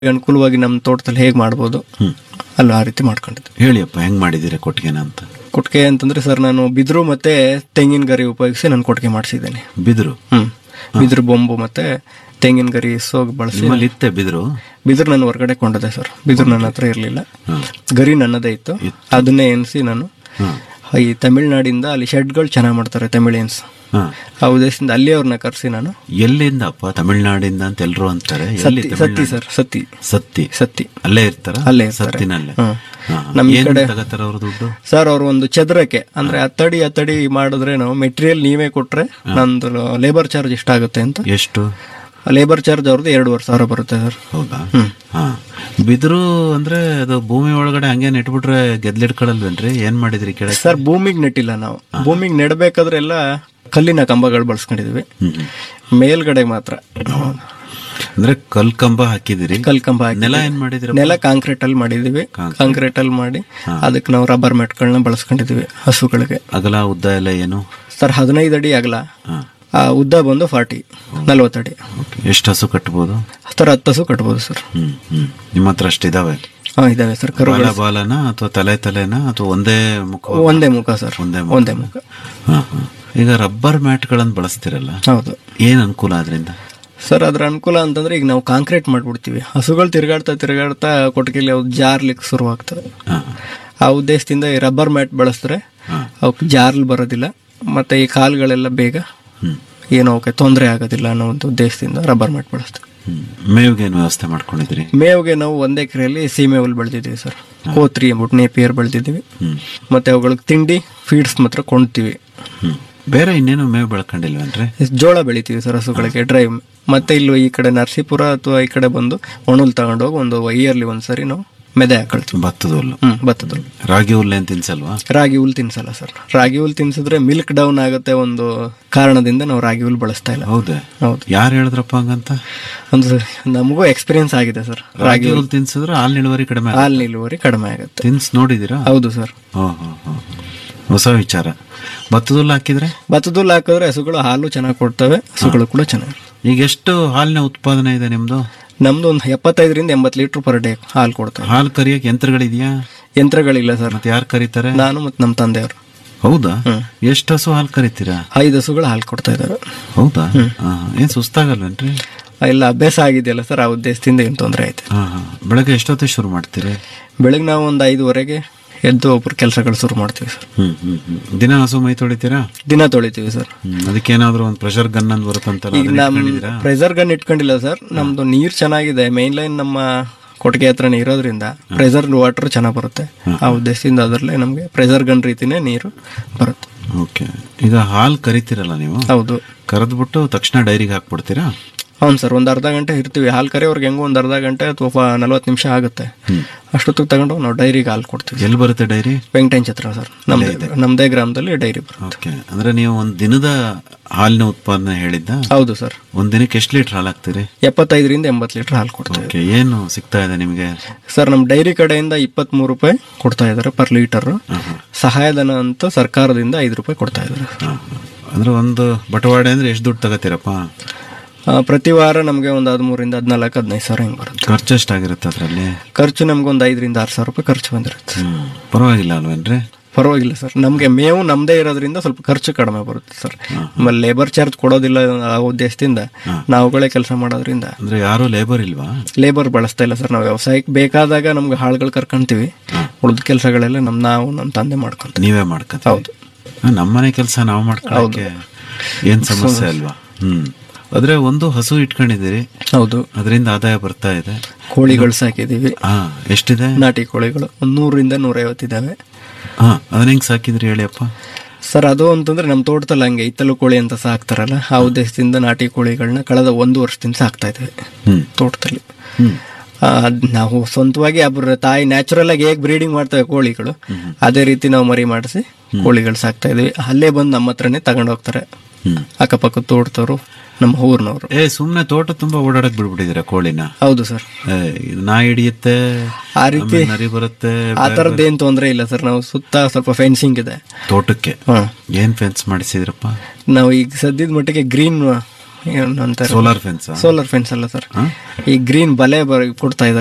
ಅನುಕೂಲವಾಗಿ ನಮ್ಮ ತೋಟದಲ್ಲಿ ಹೇಗೆ ಮಾಡ್ಬೋದು ಅಲ್ಲ ಆ ರೀತಿ ಮಾಡ್ಕೊಂಡಿದ್ದೆ ಹೇಳಿಯಪ್ಪ ಹೆಂಗ್ ಮಾಡಿದ್ದೀರಾ ಕೊಟ್ಟಿಗೆನ ಅಂತ ಕೊಟ್ಟಿಗೆ ಅಂತಂದ್ರೆ ಸರ್ ನಾನು ಬಿದಿರು ಮತ್ತೆ ತೆಂಗಿನ ಗರಿ ಉಪಯೋಗಿಸಿ ನಾನು ಕೊಟ್ಟಿಗೆ ಮಾಡಿಸಿದ್ದೇನೆ ಬಿದಿರು ಹ್ಮ್ ಬಿದಿರು ಬೊಂಬು ಮತ್ತೆ ತೆಂಗಿನ ಗರಿ ಸೋಗ್ ಬಳಸಿ ನಿಮ್ಮಲ್ಲಿ ಇತ್ತೆ ಬಿದಿರು ಬಿದಿರು ನಾನು ಹೊರಗಡೆ ಕೊಂಡದೆ ಸರ್ ಬಿದಿರು ನನ್ನ ಹತ್ರ ಇರಲಿಲ್ಲ ಗರಿ ನನ್ನದೇ ಇತ್ತು ಅದನ್ನೇ ಎನಿಸಿ ನಾನು ಈ ತಮಿಳ್ನಾಡಿಂದ ಅಲ್ಲಿ ಶೆಡ್ಗಳು ಚೆನ್ನಾಗಿ ಮಾಡ್ತಾರೆ ತಮಿಳಿಯನ್ಸ್ ಹಾ ಆ ಉದ್ದೇಶದಿಂದ ಅಲ್ಲಿ ಅವ್ರನ್ನ ಕರೆಸಿ ನಾನು ಎಲ್ಲಿಂದ ಅಪ್ಪ ತಮಿಳ್ನಾಡಿಂದ ಅಂತ ಎಲ್ರು ಅಂತಾರೆ ಎಲ್ಲಿ ಸತ್ತಿ ಸತ್ತಿ ಸರ್ ಸತ್ತಿ ಸತ್ತಿ ಸತ್ತಿ ಅಲ್ಲೇ ಇರ್ತಾರ ಅಲ್ಲೇ ಇರ್ತಾರೆ. ಸತ್ತಿನಲ್ಲೇ ಹ್ಮ್. ಹಾ. ನಮ್ ಈ ಏನ್ ಕಡೆ- ತಗತ್ತಾರ ಅವ್ರ ದುಡ್ಡು ಸರ್ ಅವ್ರು ಒಂದು ಚದರಕ್ಕೆ ಅಂದ್ರೆ ಹತ್ತಡಿ ಹತ್ತಡಿ ಮಾಡಿದ್ರೆ ನಾವು ಮೆಟೀರಿಯಲ್ ನೀವೇ ಕೊಟ್ರೆ ನಂದು ಲೇಬರ್ ಚಾರ್ಜ್ ಎಷ್ಟಾಗುತ್ತೆ ಅಂತ ಎಷ್ಟು ಲೇಬರ್ ಚಾರ್ಜ್ ಅವ್ರದ್ದು ಎರಡೂವರೆ ಸಾವಿರ ಬರುತ್ತೆ ಸರ್ ಹೌದಾ ಹಾ ಬಿದಿರು ಅಂದ್ರೆ ಅದು ಭೂಮಿ ಒಳಗಡೆ ಹಂಗೆ ನೆಟ್ಬಿಟ್ರೆ ಗೆದ್ಲಿಡ್ಕೊಳಲ್ವೇನ್ರಿ ಏನ್ ಮಾಡಿದ್ರಿ ಕೆಳಗೆ ಸರ್ ಭೂಮಿಗೆ ನೆಟ್ಟಿಲ್ಲ ನಾವು ಭೂಮಿಗೆ ನೆಡಬೇಕಾದ್ರೆ ಎಲ್ಲ ಕಲ್ಲಿನ ಕಂಬಗಳು ಬಳಸ್ಕೊಂಡಿದ್ವಿ ಮೇಲ್ಗಡೆ ಮಾತ್ರ ಅಂದ್ರೆ ಕಲ್ ಕಂಬ ಹಾಕಿದಿರಿ ಕಲ್ ಕಂಬ ಹಾಕಿ ನೆಲ ಏನ್ ಮಾಡಿದಿರ ನೆಲ ಕಾಂಕ್ರೀಟ್ ಅಲ್ಲಿ ಮಾಡಿದೀವಿ ಕಾಂಕ್ರೀಟ್ ಅಲ್ಲಿ ಮಾಡಿ ಅದಕ್ಕೆ ನಾವು ರಬ್ಬರ್ ಮ್ಯಾಟ್ಗಳನ್ನ ಬಳಸ್ಕೊಂಡಿದೀವಿ ಹಸುಗಳಿಗೆ ಅಗಲ ಉದ್ದ ಎಲ್ಲ ಏನು ಸರ್ ಹದಿನೈದು ಅಡಿ ಆಗಲ್ಲ ಹಾ ಆ ಉದ್ದ ಬಂದು ಫಾರ್ಟಿ ನಲ್ವತ್ತಡಿ ಓಕೆ ಎಷ್ಟು ಹಸು ಕಟ್ಬೋದು ಸರ್ ಹತ್ತು ಹಸು ಕಟ್ಬೋದು ಸರ್ ಹ್ಮ್ ಹ್ಮ್ ನಿಮ್ಮ ಹತ್ರ ಅಷ್ಟಿದಾವೆ ಹಾ ಇದಾವೆ ಸರ್ ಕರು ಬಾಲ ಬಾಲನ ಅಥವಾ ತಲೆ ತಲೆನ ಅಥವಾ ಒಂದೇ ಮುಖ ಒಂದೇ ಮುಖ ಸರ್ ಒಂದೇ ಮುಖ. ಒಂದೇ ಮುಖ ಹಾ, ಹಾ. ಈಗ ರಬ್ಬರ್ ಮ್ಯಾಟ್ಗಳನ್ನು ಬಳಸ್ತಿರಲ್ಲ ಹೌದು ಏನ್ ಅನುಕೂಲ ಅದರಿಂದ ಸರ್ ಅದ್ರ ಅನುಕೂಲ ಅಂತಂದ್ರೆ ಈಗ ನಾವು ಕಾಂಕ್ರೀಟ್ ಮಾಡ್ಬಿಡ್ತೀವಿ ಹಸುಗಳು ತಿರ್ಗಾಡ್ತಾ ತಿರ್ಗಾಡ್ತಾ ಕೊಟ್ಟಿಗೆಲಿ ಅವು ಜಾರ್ಲಿಕ್ಕೆ ಶುರುವಾಗ್ತದೆ ಆ ಉದ್ದೇಶದಿಂದ ಈ ರಬ್ಬರ್ ಮ್ಯಾಟ್ ಬಳಸಿದ್ರೆ ಅವಕ್ಕೆ ಜಾರ್ಲ್ ಬರೋದಿಲ್ಲ ಮತ್ತೆ ಈ ಕಾಲುಗಳೆಲ್ಲ ಬೇಗ ಏನೋ ಅವಕ್ಕೆ ತೊಂದರೆ ಆಗೋದಿಲ್ಲ ಅನ್ನೋ ಒಂದು ಉದ್ದೇಶದಿಂದ ರಬ್ಬರ್ ಮ್ಯಾಟ್ ಬಳಸ್ತೀವಿ ಮೇವಿಗೆ ಏನು ವ್ಯವಸ್ಥೆ ಮಾಡ್ಕೊಂಡಿದ್ರಿ ಮೇವಿಗೆ ನಾವು ಒಂದ್ ಎಕರೆಯಲ್ಲಿ ಸೀಮೆ ಹುಲ್ ಬೆಳೆದಿದ್ದೀವಿ ಸರ್ ಕೋತ್ರಿ ಅಂದ್ಬಿಟ್ಟು ನೇಪಿಯರ್ ಬೆಳೆದಿದ್ದೀವಿ ಮತ್ತೆ ಅವುಗಳಿಗೆ ತಿಂಡಿ ಫೀಡ್ಸ್ ಮಾತ್ರ ಕೊಂಡ್ತೀವಿ ಹ್ಮ್ ಬೇರೆ ಇನ್ನೇನು ಮೇವು ಬೆಳ್ಕೊಂಡಿಲ್ವೇನ್ರಿ ಜೋಳ ಬೆಳಿತೀವಿ ಸರ್ ಹಸುಗಳಿಗೆ ಡ್ರೈವ್ ಮತ್ತೆ ಇಲ್ಲಿ ಈ ಕಡೆ ನರಸೀಪುರ ಅಥವಾ ಈ ಕಡೆ ಬಂದು ಒಣುಲ್ ತಗೊಂಡೋಗಿ ಒಂದು ಇಯರ್ಲಿ ಒಂದ್ಸರಿ ನಾವು ಮೆದೆ ಹಾಕೊಳ್ತೀವಿ ಭತ್ತದ ಹುಲ್ಲು ಹ್ಮ್ ಭತ್ತದ ಹುಲ್ಲು. ರಾಗಿ ಹುಲ್ಲು ಏನ್ ತಿನ್ಸಲ್ವಾ ರಾಗಿ ಹುಲ್ ತಿನ್ಸಲ್ಲ ಸರ್ ರಾಗಿ ಹುಲ್ ತಿನ್ಸಿದ್ರೆ ಮಿಲ್ಕ್ ಡೌನ್ ಆಗುತ್ತೆ ಒಂದು ಕಾರಣದಿಂದ ನಾವು ರಾಗಿ ಹುಲ್ ಬಳಸ್ತಾ ಇಲ್ಲ ಹೌದೇ ಹೌದು ಯಾರು ಹೇಳಿದ್ರಪ್ಪ ಹಂಗಂತ ಒಂದು ನಮಗೂ ಎಕ್ಸ್ಪೀರಿಯನ್ಸ್ ಆಗಿದೆ ಸರ್ ರಾಗಿ ಹುಲ್ಲು ತಿನ್ಸಿದ್ರೆ ಹಾಲ್ ಇಳುವರಿ ಕಡಿಮೆ ಆಗುತ್ತೆ. ಹಾಲ್ ನಿಲುವರಿ ಕಡಿಮೆ ಆಗುತ್ತೆ ತಿನ್ಸ್ ನೋಡಿದೀರಾ ಹೌದು ಸರ್ ಹೋ ಹೋ ಹೋ ಹೊಸ ವಿಚಾರ ಭತ್ತದ ಹುಲ್ಲು ಹಾಕಿದ್ರೆ ಭತ್ತದ ಹುಲ್ ಹಾಕಿದ್ರೆ ಹಸುಗಳು ಹಾಲು ಚೆನ್ನಾಗಿ ಕೊಡ್ತವೆ ಹಸುಗಳು ಕೂಡ ಚೆನ್ನಾಗಿ ಈಗ ಎಷ್ಟು ಹಾಲಿನ ಉತ್ಪಾದನೆ ಇದೆ ನಿಮ್ದು ನಮ್ದು ಒಂದು ಎಪ್ಪತ್ತೈದರಿಂದ ಎಂಬತ್ತು ಲೀಟರ್ ಪರ್ ಡೇ ಹಾಲು ಕೊಡ್ತವೆ ಹಾಲು ಕರಿಯಕ್ಕೆ ಯಂತ್ರಗಳಿದೆಯಾ ಯಂತ್ರಗಳಿಲ್ಲ ಸರ್ ಮತ್ತೆ ಯಾರು ಕರೀತಾರೆ ನಾನು ಮತ್ತು ನಮ್ಮ ತಂದೆಯವರು ಹೌದಾ ಎಷ್ಟು ಹಸು ಹಾಲು ಕರಿತೀರಾ ಐದು ಹಸುಗಳು ಹಾಲು ಕೊಡ್ತಾ ಇದಾವೆ ಹೌದಾ ಹಾ, ಏನ್ ಸುಸ್ತಾಗಲ್ವೇನ್ರಿ ಎಲ್ಲ ಅಭ್ಯಾಸ ಆಗಿದೆಯಲ್ಲ ಸರ್ ಆ ಉದ್ದೇಶದಿಂದ ಏನು ತೊಂದರೆ ಆಯ್ತು ಹಾ ಹಾ ಬೆಳಗ್ಗೆ ಎಷ್ಟೊತ್ತಿಗೆ ಶುರು ಮಾಡ್ತೀರಿ ಬೆಳಗ್ಗೆ ನಾವು ಒಂದು ಐದುವರೆಗೆ ಎದ್ದು ಒಬ್ರು ಕೆಲಸಗಳು ಶುರು ಮಾಡ್ತೀವಿ ಸರ್ ಹ್ಮ್ ಹ್ಮ್ ಹ್ಮ್ ದಿನ ಹಸು ಮೈ ತೊಳಿತೀರಾ ದಿನ ತೊಳಿತೀವಿ ಸರ್ ಹ್ಮ್ ಅದಕ್ಕೇನಾದ್ರೂ ಒಂದು ಪ್ರೆಷರ್ ಗನ್ ಅಂತ ಬರುತ್ತಂತಲ್ಲ ಈಗ ಅದನ್ನ ನಮ್ ಇಟ್ಕೊಂಡಿದ್ದೀರಾ? ಪ್ರೆಸರ್ ಗನ್ ಇಟ್ಕೊಂಡಿಲ್ಲ ಸರ್ ನಮ್ದು ನೀರ್ ಚೆನ್ನಾಗಿದೆ ಮೈನ್ ಲೈನ್ ನಮ್ಮ ಕೊಟ್ಟಿಗೆ ಹತ್ರನೇ ಇರೋದ್ರಿಂದ ಪ್ರೆಸರ್ ವಾಟರ್ ಚೆನ್ನಾಗಿ ಬರುತ್ತೆ ಆ ಉದ್ದೇಶದಿಂದ ಅದರಲ್ಲೇ ನಮಗೆ ಪ್ರೆಸರ್ ಗನ್ ರೀತಿನೇ ನೀರು ಬರುತ್ತೆ ಓಕೆ ಈಗ ಹಾಲು ಕರಿತೀರಲ್ಲ ನೀವು ಹೌದು ಕರೆದ್ಬಿಟ್ಟು ತಕ್ಷಣ ಡೈರಿಗೆ ಹಾಕ್ಬಿಡ್ತೀರಾ ಹೌದು ಸರ್ ಒಂದು ಅರ್ಧ ಗಂಟೆ ಇರ್ತೀವಿ ಹಾಲು ಕರೆಯೋರ್ಗೆ ಹೆಂಗೋ ಒಂದು ಅರ್ಧ ಗಂಟೆ ಅಥವಾ ನಲ್ವತ್ತು ನಿಮಿಷ ಆಗುತ್ತೆ ಅಷ್ಟೊತ್ತಿಗೆ ತಗೊಂಡು ನಾವು ಡೈರಿಗೆ ಹಾಲು ಕೊಡ್ತೀವಿ ಎಲ್ಲಿ ಬರುತ್ತೆ ಡೈರಿ ವೆಂಕಟೇಶ್ ಹತ್ರ ಸರ್ ನಮ್ದೇ ನಮ್ದೇ ಗ್ರಾಮದಲ್ಲಿ ಡೈರಿ ಬರುತ್ತೆ ಓಕೆ ಅಂದ್ರೆ ನೀವು ಒಂದು ದಿನದ ಹಾಲಿನ ಉತ್ಪಾದನೆ ಹೇಳಿದ್ದ ಹೌದು ಸರ್ ಒಂದ್ ದಿನಕ್ಕೆ ಎಷ್ಟು ಲೀಟರ್ ಹಾಲು ಹಾಕ್ತೀರಿ ಎಪ್ಪತ್ತೈದರಿಂದ ಎಂಬತ್ತು ಲೀಟರ್ ಹಾಲು ಕೊಡ್ತೀವಿ ಓಕೆ ಏನು ಸಿಗ್ತಾ ಇದೆ ನಿಮಗೆ ಸರ್ ನಮ್ಮ ಡೈರಿ ಕಡೆಯಿಂದ ಇಪ್ಪತ್ಮೂರು ರೂಪಾಯಿ ಕೊಡ್ತಾ ಇದ್ದಾರೆ ಪರ್ ಲೀಟರ್ ಸಹಾಯಧನ ಅಂತ ಸರ್ಕಾರದಿಂದ ಐದು ರೂಪಾಯಿ ಕೊಡ್ತಾ ಇದ್ದಾರೆ ಅಂದ್ರೆ ಒಂದು ಬಟವಾಡೆ ಅಂದ್ರೆ ಎಷ್ಟು ದುಡ್ಡು ತಗೋತೀರಪ್ಪ ಆ, ಪ್ರತಿ ವಾರ ನಮಗೆ ಒಂದು ಹದಿಮೂರಿಂದ ಹದಿನಾಲ್ಕು ಹದಿನೈದು ಸಾವಿರ ಹಿಂಗೆ ಬರುತ್ತೆ ಖರ್ಚು ಎಷ್ಟಾಗಿರುತ್ತೆ ಅದರಲ್ಲಿ ಖರ್ಚು ನಮ್ಗೆ ಒಂದು ಐದರಿಂದ ಆರು ಸಾವಿರ ರೂಪಾಯಿ ಖರ್ಚು ಬಂದಿರುತ್ತೆ ಹ್ಮ್ ಪರವಾಗಿಲ್ಲ ಅಲ್ವೇನ್ರಿ ಪರವಾಗಿಲ್ಲ ಸರ್ ನಮಗೆ ಮೇವು ನಮ್ಮದೇ ಇರೋದ್ರಿಂದ ಸ್ವಲ್ಪ ಖರ್ಚು ಕಡಿಮೆ ಬರುತ್ತೆ ಸರ್ ಆಮೇಲೆ ಲೇಬರ್ ಚಾರ್ಜ್ ಕೊಡೋದಿಲ್ಲ ಆ ಉದ್ದೇಶದಿಂದ ನಾವುಗಳೇ ಕೆಲಸ ಮಾಡೋದ್ರಿಂದ ಅಂದ್ರೆ ಯಾರು ಲೇಬರ್ ಇಲ್ವಾ ಲೇಬರ್ ಬಳಸ್ತಾ ಇಲ್ಲ ಸರ್ ನಾವು ವ್ಯವಸಾಯಕ್ಕೆ ಬೇಕಾದಾಗ ನಮ್ಗೆ ಹಾಳುಗಳು ಕರ್ಕೊಂತೀವಿ ಉಳಿದ ಕೆಲಸಗಳೆಲ್ಲ ನಮ್ ನಾವು ನಮ್ಮ ತಂದೆ ಮಾಡ್ಕೊಂತೀವಿ ನೀವೇ ಮಾಡ್ಕತ್ತೀರಿ ಹೌದು ಹಾ, ನಮ್ಮನೆ ಕೆಲಸ ನಾವು ಮಾಡ್ಕೊಳಕ್ಕೆ ಏನ್ ಸಮಸ್ಯೆ ಅಲ್ವಾ ಹ್ಮ್ ಆದ್ರೆ ಒಂದು ಹಸು ಇಟ್ಕೊಂಡಿದ್ದೀರಿ ಹೌದು ಅದರಿಂದ ಆದಾಯ ಬರ್ತಾ ಇದೆ ಕೋಳಿಗಳು ಸಾಕಿದೀವಿ ಹಾ ಎಷ್ಟಿದೆ ನಾಟಿ ಕೋಳಿಗಳು ಒಂದು ನೂರರಿಂದ ನೂರೈವತ್ತು ಇದಾವೆ ಹಾ ಅದನ್ನ ಹೆಂಗ್ ಸಾಕಿದ್ರಿ ಹೇಳಿಯಪ್ಪ ಸರ್ ಅದು ಅಂತಂದ್ರೆ ನಮ್ಮ ತೋಟದಲ್ಲಿ ಹಂಗೆ ಇತ್ತಲು ಕೋಳಿ ಅಂತ ಸಾಕ್ತಾರಲ್ಲ ಆ ಉದ್ದೇಶದಿಂದ ನಾಟಿ ಕೋಳಿಗಳನ್ನ ಕಳೆದ ಒಂದು ವರ್ಷದಿಂದ ಸಾಕ್ತಾ ಇದ್ವಿ ಹ್ಮ್ ತೋಟದಲ್ಲಿ ಹ್ಮ್ ಆ, ಅದ್ ನಾವು ಸ್ವಂತವಾಗಿ ಒಬ್ಬರ ತಾಯಿ ನ್ಯಾಚುರಲ್ ಆಗಿ ಹೇಗೆ ಬ್ರೀಡಿಂಗ್ ಮಾಡ್ತೇವೆ ಕೋಳಿಗಳು ಅದೇ ರೀತಿ ನಾವು ಮರಿ ಮಾಡಿಸಿ ಕೋಳಿಗಳು ಸಾಕ್ತಾ ಇದ್ವಿ ಅಲ್ಲೇ ಬಂದು ನಮ್ಮ ಹತ್ರನೇ ತಗೊಂಡು ಹೋಗ್ತಾರೆ ಹ್ಮ್ ಅಕ್ಕಪಕ್ಕ ತೋಟದವರು ನಮ್ಮ ಊರಿನವರು ಏ ಸುಮ್ನೆ ತೋಟ ತುಂಬಾ ಓಡಾಡಕ್ ಬಿಡ್ಬಿಟ್ಟಿದ್ದೀರಾ ಕೋಳಿನ ಹೌದು ಸರ್ ಏ, ಇದು ನಾಯಿ ಹಿಡಿಯುತ್ತೆ ಆ ರೀತಿ ಆಮೇಲೆ ನರಿ ಬರುತ್ತೆ ಆ ಥರದ್ದೇನು ತೊಂದರೆ ಇಲ್ಲ ಸರ್ ನಾವು ಸುತ್ತ ಸ್ವಲ್ಪ ಫೆನ್ಸಿಂಗ್ ಇದೆ ತೋಟಕ್ಕೆ ಹಾಂ ಏನ್ ಫೆನ್ಸ್ ಮಾಡಿಸಿದ್ರಪ್ಪ ನಾವು ಈಗ ಸದ್ಯದ ಮಟ್ಟಿಗೆ ಗ್ರೀನ್ ಏನಂತಾರೆ ಸೋಲಾರ್ ಫೆನ್ಸ್ ಸೋಲಾರ್ ಫೆನ್ಸ್ ಅಲ್ಲ ಸರ್ ಈ ಗ್ರೀನ್ ಬಲೆ ಬರ ಕೊಡ್ತಾ ಇದ್ದಾರೆ